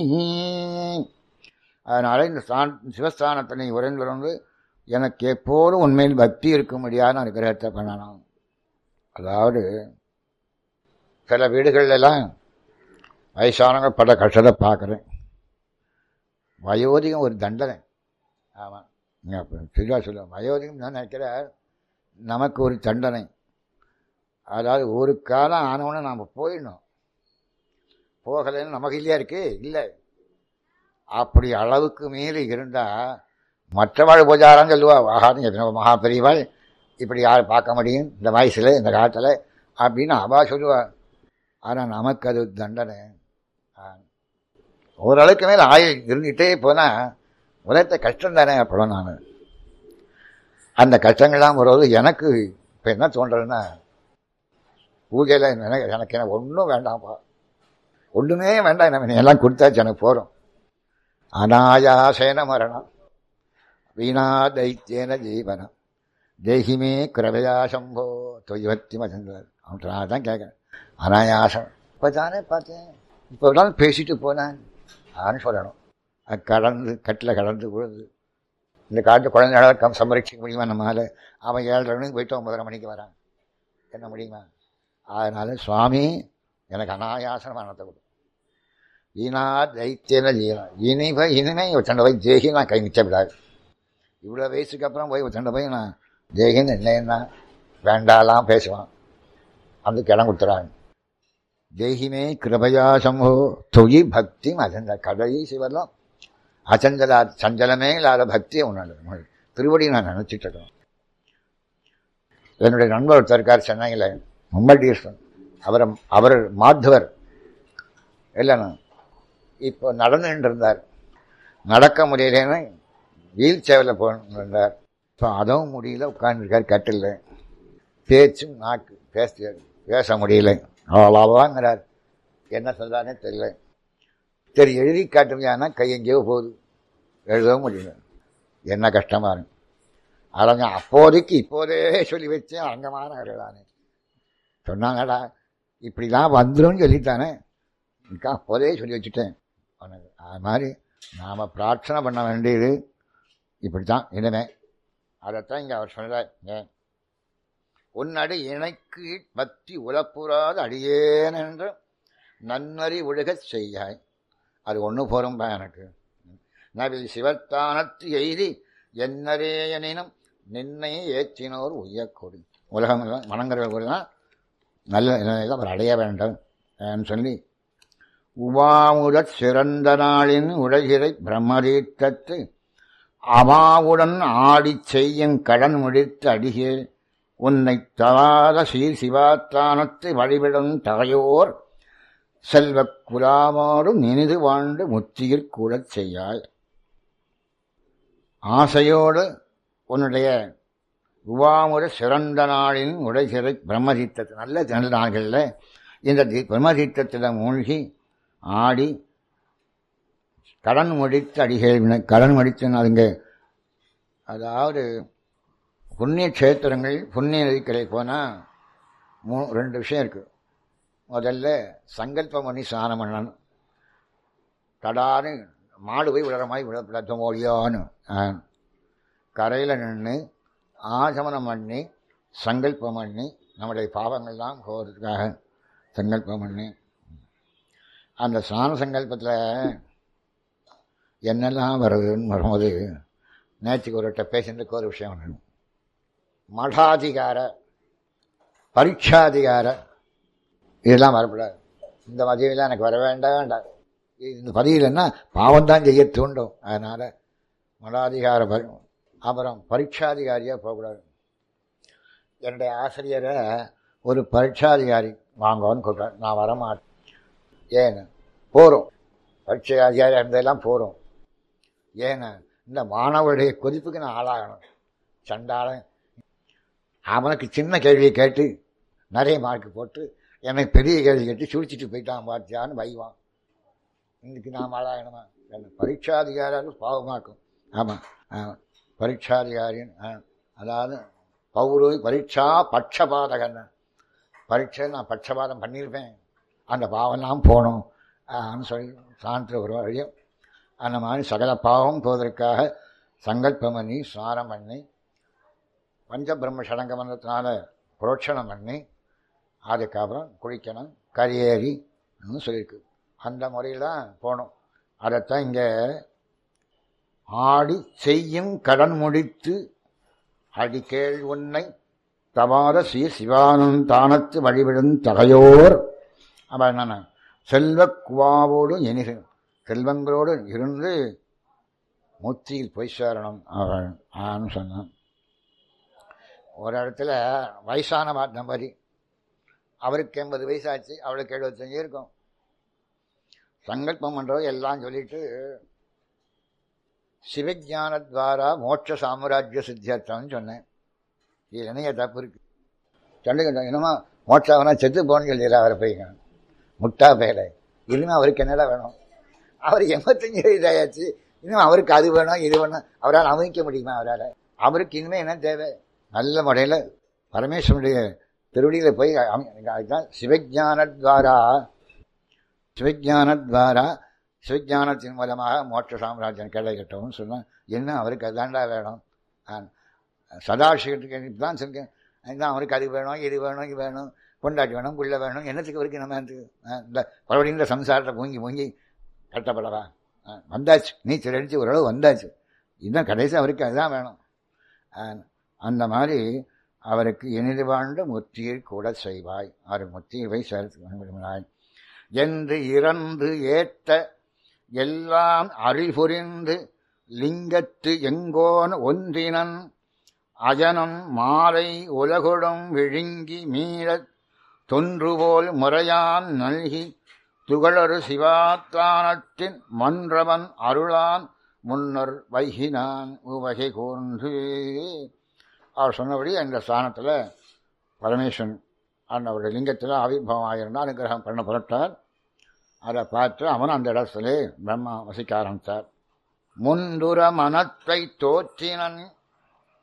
Speaker 1: அதனால இந்த ஸ்தான் சிவஸ்தானத்தை நீ உறைந்திருந்து எனக்கு எப்போதும் உண்மையில் பக்தி இருக்க முடியாத அனுகிரகத்தை பண்ணணும் அதாவது சில வீடுகள்லாம் வயசானவங்க பட கஷ்டத்தை பார்க்குறேன் வயோதிகம் ஒரு தண்டனை ஆமாம் சரியா சொல்ல வயோதிகம் நான் நினைக்கிறேன் நமக்கு ஒரு தண்டனை அதாவது ஒரு காலம் ஆனவொன்னே நாம் போயிடணும் போகலைன்னு நமக்கு இல்லையா இருக்கு இல்லை அப்படி அளவுக்கு மீறி இருந்தால் மற்றவாள் பூஜாரம் சொல்லுவா ஆகாதும் எத்தனை மகா பெரியவாள் இப்படி யார் பார்க்க முடியும் இந்த வயசில் இந்த காலத்தில் அப்படின்னு அவா சொல்லுவா ஆனால் நமக்கு அது தண்டனை ஓரளவுக்கு மேலே ஆயுள் இருந்துகிட்டே போனால் உலகத்தை கஷ்டம் தானே அப்படம் நான் அந்த கஷ்டங்கள்லாம் வருவது எனக்கு இப்போ என்ன தோன்றதுன்னா பூஜையில் எனக்கு எனக்கு என்ன ஒன்றும் வேண்டாம்ப்பா ஒன்றுமே வேண்டாம் நம்ம எல்லாம் கொடுத்தாச்சு எனக்கு போகிறோம் அனாயாசேன மரணம் வீணா தைத்தியன ஜீவனம் தேகிமே கிரவையா சம்போ தொய்வத்தி மசந்தார் அவன் நான் தான் கேட்குறேன் அனாயாசம் இப்போ தானே பார்த்தேன் இப்போ தான் பேசிட்டு போனேன் ஆன்னு சொல்லணும் அது கடந்து கட்டில் கடந்து விழுது இந்த காலத்து குழந்தைகளால் கம் சம்பரிச்சிக்க முடியுமா நம்மளால் அவன் ஏழரை மணிக்கு போயிட்டு ஒன்பதரை மணிக்கு வரான் என்ன முடியுமா அதனால சுவாமி எனக்கு அனாயாசன மரணத்தை கொடு ஈனா தைத்தியன ஜீவனம் இனிமே இனிமே சண்டை போய் ஜெயகி நான் கை மிச்ச விடாது இவ்வளோ வயசுக்கு அப்புறம் போய் சண்டை போய் நான் ஜெயகின்னு இல்லைன்னா வேண்டாலாம் பேசுவான் அதுக்கு இடம் கொடுத்துறாங்க தேகிமே கிருபயா சம்போ தொயி பக்தி அசந்த கடைசி வரலாம் அச்சஞ்சலா சஞ்சலமே இல்லாத பக்தியை உணர்ந்து திருவடி நான் நினைச்சிட்டு இருக்கேன் என்னுடைய நண்பர் ஒருத்தர் இருக்கார் சென்னையில் மும்மடீஸ்வரன் அவர் அவர் மாத்தவர் இல்லைண்ணா இப்போ நடந்துட்டு இருந்தார் நடக்க முடியலன்னு வீல் சேவரில் போனார் இப்போ அதுவும் முடியல உட்காந்துருக்கார் கட்டில் பேச்சும் நாக்கு பேச பேச முடியல அவ்வளோவாங்கிறார் என்ன சொல்கிறானே தெரியல சரி எழுதி காட்டுமையானா கை எங்கேயோ போகுது எழுதவும் முடியல என்ன கஷ்டமாக இருக்கு அரங்க அப்போதைக்கு இப்போதே சொல்லி வச்சேன் அரங்கமானவர்கள் தானே சொன்னாங்கடா இப்படிலாம் வந்துடும் சொல்லித்தானே இருக்கா அப்போதே சொல்லி வச்சுட்டேன் அவனுக்கு அது மாதிரி நாம் பிரார்த்தனை பண்ண வேண்டியது இப்படி தான் இனிமே அதைத்தான் இங்கே அவர் சொல்கிறார் ஏன் உன்னடி இணைக்கு பத்தி உலப்புறாது அடியேன் என்று நன்னறி ஒழுகச் செய்யாய் அது ஒன்று போரும்பா எனக்கு நவில் சிவத்தானத்து எய்தி என்னரேயனினும் நின்னை ஏற்றினோர் உய்யக்கொடி உலகம் வணங்குறவர்கள் கூட தான் நல்ல நிலையில் அவர் அடைய வேண்டும் என்று சொல்லி உவாமுதற் சிறந்த நாளின் உலகிறை பிரம்மதீர்த்தத்து அவாவுடன் ஆடிச் செய்யும் கடன் முடித்து அடிகே உன்னை தவாத சீர் சிவாத்தானத்து வழிவிடும் தகையோர் செல்வக் குலாமாடும் நினிது வாழ்ந்து முத்தியிற் கூடச் செய்யாய் ஆசையோடு உன்னுடைய உவாமுற சிறந்த நாளின் உடைசிறை பிரம்மதீர்த்தத்து நல்ல நல்ல நாள்களில் இந்த தி- பிரம்மதீர்த்தத்தில் மூழ்கி ஆடி கடன் முடித்து அடிகள் வினை- கடன் முடித்து அதுங்க அதாவது புண்ணிய க்ஷேத்திரங்கள் புண்ணிய நதிக்கரை போனால் மூ ரெண்டு விஷயம் இருக்குது முதல்ல சங்கல்பம் பண்ணி ஸ்நானம் பண்ணணும் தடான்னு மாடு போய் விழுற மாதிரி விழப்படாத மோடியான்னு கரையில் நின்று ஆசமனம் பண்ணி சங்கல்பம் பண்ணி நம்முடைய பாவங்கள்லாம் போகிறதுக்காக சங்கல்பம் பண்ணி அந்த ஸ்நான சங்கல்பத்தில் என்னெல்லாம் வருதுன்னு வரும்போது நேற்றுக்கு ஒருட்ட பேசுறதுக்கு ஒரு விஷயம் ஒன்று மடாதிகார பரீட்சாதிகார இதெல்லாம் வரக்கூடாது இந்த பதவியெல்லாம் எனக்கு வர வேண்டாம் வேண்டாம் இந்த பதவியில்னா பாவம் தான் செய்ய தூண்டும் அதனால் மடாதிகார பரி அப்புறம் பரீட்சாதிகாரியாக போகக்கூடாது என்னுடைய ஆசிரியரை ஒரு பரீட்சாதிகாரி வாங்கன்னு கூப்பிட்டார் நான் வரமாட்டேன் ஏன்னு போகிறோம் பரீட்சை அதிகாரியாக இருந்ததெல்லாம் போகிறோம் ஏன்னு இந்த மாணவருடைய கொதிப்புக்கு நான் ஆளாகணும் சண்டாளன் அவனுக்கு சின்ன கேள்வியை கேட்டு நிறைய மார்க் போட்டு என்னை பெரிய கேள்வி கேட்டு சுழிச்சிட்டு போயிட்டான் பார்த்தியான்னு வைவான் இன்னைக்கு நான் ஆளாகணுமா என்ன பரீட்சாதிகாரி பாவமாக்கும் ஆமாம் ஆமாம் பரீட்சாதிகாரின்னு ஆ, அதாவது பௌரோய் பரீட்சா பட்சபாதகன் பரீட்சை நான் பட்சபாதம் பண்ணியிருப்பேன் அந்த பாவம்லாம் போகணும் ஆன்னு சொல்லி சான்று ஒரு வழியும் அந்த மாதிரி சகல பாவம் போவதற்காக சங்கல்பம் பண்ணி ஸ்நானம் பண்ணி பஞ்சபிரம்ம சடங்க மன்றத்தினால புரோட்சணம் பண்ணி அதுக்கப்புறம் குளிக்கணும் கரியேறின்னு சொல்லியிருக்கு அந்த முறையில் தான் போகணும் அதைத்தான் இங்கே ஆடி செய்யும் கடன் முடித்து அடிக்கேள் உன்னை தவாத சீர் சிவானந்த் தானத்து வழிவிடும் தகையோர் அவன் என்னென்ன செல்வக் குவாவோடு எனிகு செல்வங்களோடு இருந்து முத்தியில் போய் சேரணும் அவன் ஆன்னு சொன்னான் ஒரு இடத்துல வயசான தம்பதி அவருக்கு எண்பது வயசாச்சு அவளுக்கு எழுபத்தஞ்சு இருக்கும் சங்கல்பம் பண்ணுறவங்க எல்லாம் சொல்லிட்டு சிவஜானத்வாரா மோட்ச சாம்ராஜ்ய சித்தியர்த்தம்னு சொன்னேன் இது என்னைய தப்பு இருக்கு சொல்லுங்க என்னமா மோட்சாவனா செத்து போன்னு சொல்லிடுற அவரை போய்ங்க முட்டா பேலை இனிமே அவருக்கு என்னடா வேணும் அவர் எண்பத்தஞ்சு வயதாயாச்சு இன்னும் அவருக்கு அது வேணும் இது வேணும் அவரால் அமைக்க முடியுமா அவரால் அவருக்கு இனிமே என்ன தேவை நல்ல முறையில் பரமேஸ்வரனுடைய திருவடியில் போய் அமி- அதுதான் சிவஜானத்வாரா சிவஜானத்வாரா சிவஜானத்தின் மூலமாக மோட்ச சாம்ராஜ்யம் கிடைக்கட்டும்னு சொன்னான் என்ன அவருக்கு அதாண்டா வேணும் ஆ, சதாசிவத்துக்கு தான் சொல்லிருக்கேன் அதுதான் அவருக்கு அது வேணும் இது வேணும் இது வேணும் கொண்டாட்டி வேணும் புள்ள வேணும் என்னத்துக்கு வரைக்கும் நம்ம வந்து, ஆ, இந்த மறுபடியும் இந்த சம்சாரத்தை மூங்கி மூங்கி கட்டப்படவா ஆ, வந்தாச்சு நீச்சல் அடித்து ஓரளவு வந்தாச்சு இதுதான் கடைசி அவருக்கு அதுதான் வேணும் ஆ, அந்த மாதிரி அவருக்கு இனிது வாழ்ந்த முத்தியில் கூட செய்வாய் அவர் முத்தியில் போய் சேர்த்து விரும்பினாய் என்று இறந்து ஏத்த எல்லாம் அருள் புரிந்து லிங்கத்து எங்கோன் ஒன்றினன் அஜனம் மாலை உலகுடம் விழுங்கி மீளத் தொன்றுபோல் முறையான் நல்கி துகளறு சிவாத்தானத்தின் மன்றவன் அருளான் முன்னர் வைகினான் உவகை கூர்ந்து அவர் சொன்னபடி அந்த ஸ்தானத்தில் பரமேஸ்வரன் அந்த அவருடைய லிங்கத்தில் ஆவிர்வாவம் ஆகியிருந்தால் அனுகிரகம் பண்ண புரட்டார் அதை பார்த்து அவன் அந்த இடத்துல பிரம்மா வசிக்க ஆரம்பித்தார் முந்துர மனத்தை தோற்றினன்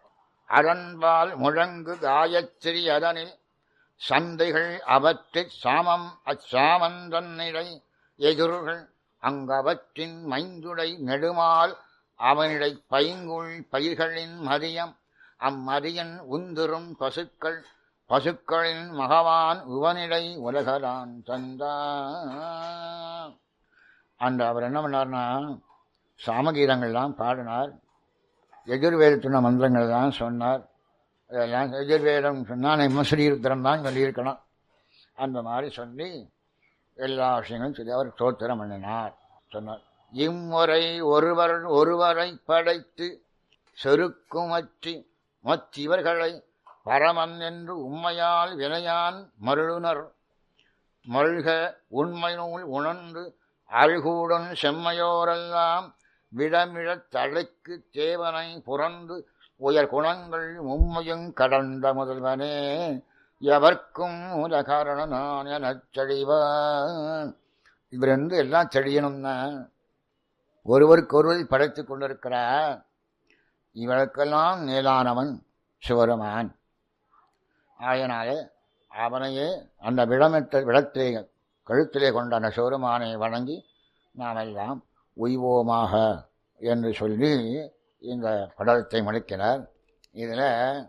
Speaker 1: அரண்பால் முழங்கு காயத்ரி அதனில் சந்தைகள் அவற்றிற் சாமம் அச்சாமந்தன்னிடை எதிர்கள் அங்கவற்றின் மைந்துடை நெடுமால் அவனிடை பைங்குள் பயிர்களின் மதியம் அம்மதியன் உந்துரும் பசுக்கள் பசுக்களின் மகவான் உவனிடை உலகலான் தந்தான் அந்த அவர் என்ன பண்ணார்னா சாமகீதங்கள்லாம் பாடினார் எதிர்வேதத்தின மந்திரங்கள்லாம் சொன்னார் இதெல்லாம் எதிர்வேதம் சொன்னால் மஸ்ரீருத்திரம் தான் சொல்லியிருக்கணும் அந்த மாதிரி சொல்லி எல்லா விஷயங்களும் சொல்லி அவர் தோத்திரம் பண்ணினார் சொன்னார் இம்முறை ஒருவர் ஒருவரை படைத்து செருக்குமற்றி மற்றிவர்களை பரமன் என்று உண்மையால் வினையான் மருளுனர் மல்க உண்மை நூல் உணர்ந்து அழுகூடன் செம்மையோரெல்லாம் விடமிழத் தழைக்கு தேவனை புறந்து உயர் குணங்கள் மும்மையும் கடந்த முதல்வனே எவர்க்கும் மூலகாரண நான் எனச் செழிவான் இவர் வந்து எல்லாம் செழியணும்னா ஒருவருக்கொருவர் படைத்துக் கொண்டிருக்கிறார் இவளுக்கெல்லாம் மேலானவன் சிவருமான் ஆயனாலே அவனையே அந்த விடமிட்ட விடத்திலே கழுத்திலே கொண்ட அந்த சிவருமானை வணங்கி நாம் எல்லாம் உய்வோமாக என்று சொல்லி இந்த படத்தை முடிக்கிறார் இதில்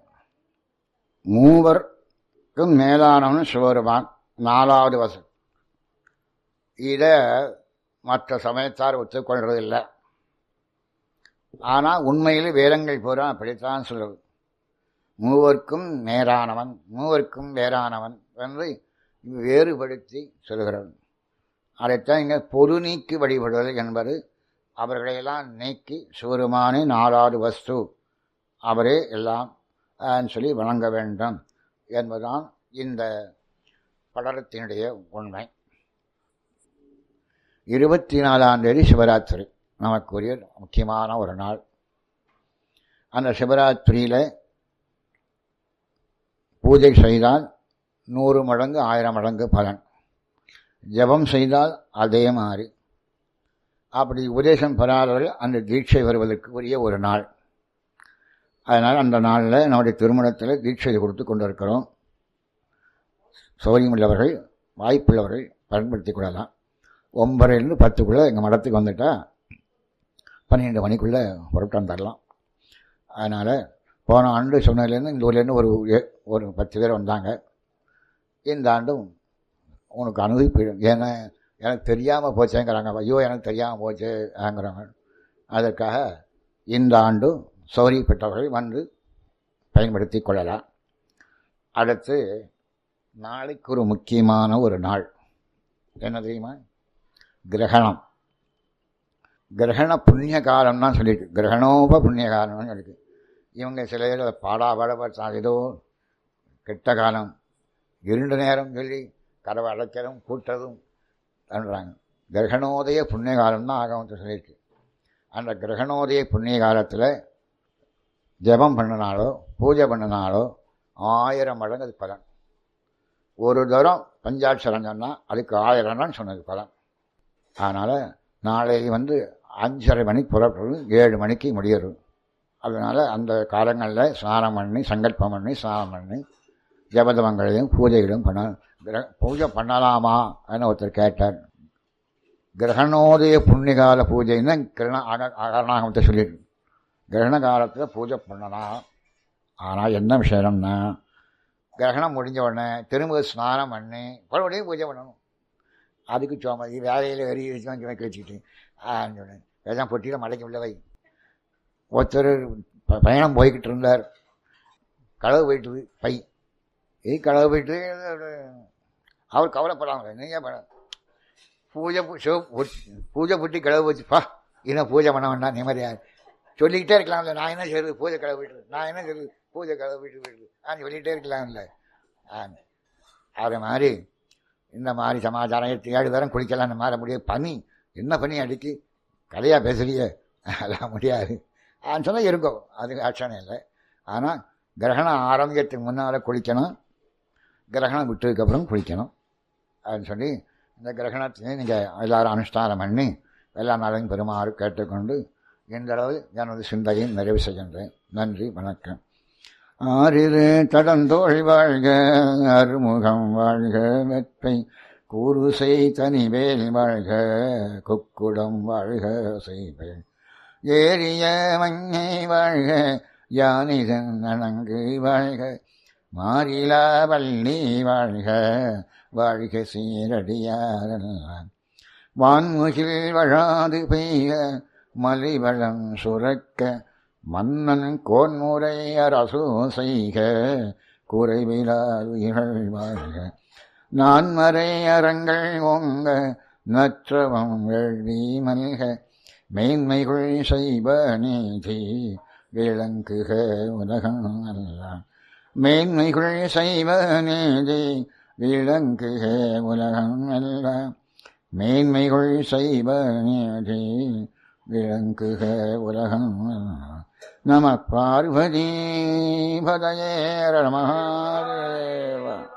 Speaker 1: மூவர்க்கும் மேலானவன் சிவருமான் நாலாவது வசம் இதை மற்ற சமயத்தார் ஒத்துக்கொள்றதில்லை ஆனால் உண்மையில் வேதங்கள் பூரா அப்படித்தான் சொல்லுது மூவர்க்கும் நேரானவன் மூவர்க்கும் வேறானவன் என்று வேறுபடுத்தி சொல்கிறான் அதைத்தான் இங்கே பொது நீக்கி வழிபடுதல் என்பது அவர்களையெல்லாம் நீக்கி சிவருமானே நாலாவது வஸ்து அவரே எல்லாம் சொல்லி வணங்க வேண்டும் என்பதுதான் இந்த படலத்தினுடைய உண்மை இருபத்தி நாலாம் தேதி சிவராத்திரி நமக்குரிய முக்கியமான ஒரு நாள் அந்த சிவராத்திரியில் பூஜை செய்தால் நூறு மடங்கு ஆயிரம் மடங்கு பலன் ஜபம் செய்தால் அதே மாதிரி அப்படி உபதேசம் பெறாதவர்கள் அந்த தீட்சை வருவதற்கு உரிய ஒரு நாள் அதனால் அந்த நாளில் நம்முடைய திருமணத்தில் தீட்சை கொடுத்து கொண்டிருக்கிறோம் சௌரியம் உள்ளவர்கள் வாய்ப்புள்ளவர்கள் பயன்படுத்தி கொள்ளலாம் ஒன்பதுலேருந்து பத்துக்குள்ளே எங்கள் மடத்துக்கு வந்துட்டால் பன்னிரெண்டு மணிக்குள்ளே புறப்பட்டு வந்துடலாம் அதனால் போன ஆண்டு சொன்னதுலேருந்து இந்த ஊர்லேருந்து ஒரு ஒரு பத்து பேர் வந்தாங்க இந்த ஆண்டும் உனக்கு அனுபவிப்பிடும் ஏன்னா எனக்கு தெரியாமல் போச்சேங்கிறாங்க ஐயோ எனக்கு தெரியாமல் போச்சேங்கிறாங்க அதற்காக இந்த ஆண்டும் சௌரியப்பட்டவர்கள் வந்து பயன்படுத்தி கொள்ளலாம் அடுத்து நாளைக்கு ஒரு முக்கியமான ஒரு நாள் என்ன தெரியுமா கிரகணம் கிரகண புண்ணிய காலம்னா சொல்லியிருக்கு கிரகணோப புண்ணிய காலம்னு சொல்லியிருக்கு இவங்க சில பேர் பாடா பாடப்பட்டா ஏதோ கெட்ட காலம் இருண்ட நேரம் சொல்லி கதவை அடைக்கிறதும் கூட்டுறதும் பண்ணுறாங்க கிரகணோதய புண்ணிய காலம் தான் ஆகமத்தை சொல்லியிருக்கு அந்த கிரகணோதய புண்ணிய காலத்தில் ஜபம் பண்ணினாலோ பூஜை பண்ணினாலோ ஆயிரம் மடங்கு அது பலன் ஒரு தரம் பஞ்சாட்சரம் சொன்னால் அதுக்கு ஆயிரம் தான் சொன்னது பலன் அதனால் நாளை வந்து அஞ்சரை மணிக்கு புறப்படுறது ஏழு மணிக்கு முடியிறது அதனால் அந்த காலங்களில் ஸ்நானம் பண்ணி சங்கல்பம் பண்ணி ஸ்நானம் பண்ணி ஜபதமங்களையும் பூஜைகளும் பண்ண கிர பூஜை பண்ணலாமா ஒருத்தர் கேட்டார் கிரகணோதய புண்ணியகால பூஜைன்னு கிரண அகரணாகமத்தை சொல்லியிருக்கு கிரகண காலத்தில் பூஜை பண்ணலாம் ஆனால் என்ன விஷயம்னா கிரகணம் முடிஞ்ச உடனே திரும்ப ஸ்நானம் பண்ணி மறுபடியும் பூஜை பண்ணணும் அதுக்கு சோம வேலையில் வெறி வச்சு வச்சுக்கிட்டு சொன்னேன் வேதம் பொட்டியில் மலைக்கு உள்ள வை ஒருத்தர் பயணம் போய்கிட்டு இருந்தார் களவு போயிட்டு பை இது களவு போயிட்டு அவர் கவலைப்படாமல் நீங்கள் படம் பூஜை பூஜை புட்டி களவு வச்சு பா இன்னும் பூஜை பண்ண வேண்டாம் நிம்மதியாக சொல்லிக்கிட்டே இருக்கலாம்ல நான் என்ன செய்யுது பூஜை களை போயிட்டு நான் என்ன செய்யுது பூஜை களை போயிட்டு போயிட்டு ஆ சொல்லிகிட்டே இருக்கலாம்ல ஆ அது மாதிரி இந்த மாதிரி சமாச்சாரம் எட்டு ஏழு பேரும் குளிக்கலாம் மாற முடியாது பனி என்ன பனி அடிக்கி கதையாக பேசுறியே அதெல்லாம் முடியாது ஆன்னு சொன்னால் இருக்கும் அதுக்கு ஆட்சணம் இல்லை ஆனால் கிரகணம் ஆரம்பிக்கிறதுக்கு முன்னால் குளிக்கணும் கிரகணம் விட்டதுக்கப்புறம் குளிக்கணும் அப்படின்னு சொல்லி இந்த கிரகணத்தையும் நீங்கள் எல்லோரும் அனுஷ்டானம் பண்ணி எல்லா நாளையும் பெருமாறு கேட்டுக்கொண்டு இந்த அளவு எனது சிந்தையை நிறைவு செய்கின்றேன் நன்றி வணக்கம் ஆறிரு தடந்தோள் வாழ்க அருமுகம் வாழ்க வெப்பை கூறுசை தனிவேல் வாழ்க குக்குடம் வாழ்க செய்வேல் ஏறிய மங்கை வாழ்க யானிதன் நனங்கு வாழ்க மாறிலா வள்ளி வாழ்க வாழ்க சீரடியாரெல்லாம் வான்முகில் வழாது பெய்க மலிவளம் சுரக்க மன்னன் கோன்முறை அரசு செய்க குறைவிலாதுயிர்கள் வாழ்க நான்மறை அறங்கள் ஓங்க நற்றவம் வேள்வி மல்க மேன்மைகள் செய்வ நீதி விளங்குக உலகம் எல்லாம் மேன்மைகள் செய்வ நீதி விளங்குக உலகம் எல்லாம் மேன்மைகள் செய்வ நீதி விளங்குக உலகம் எல்லாம் நம பார்வதி பதயே மகாதேவா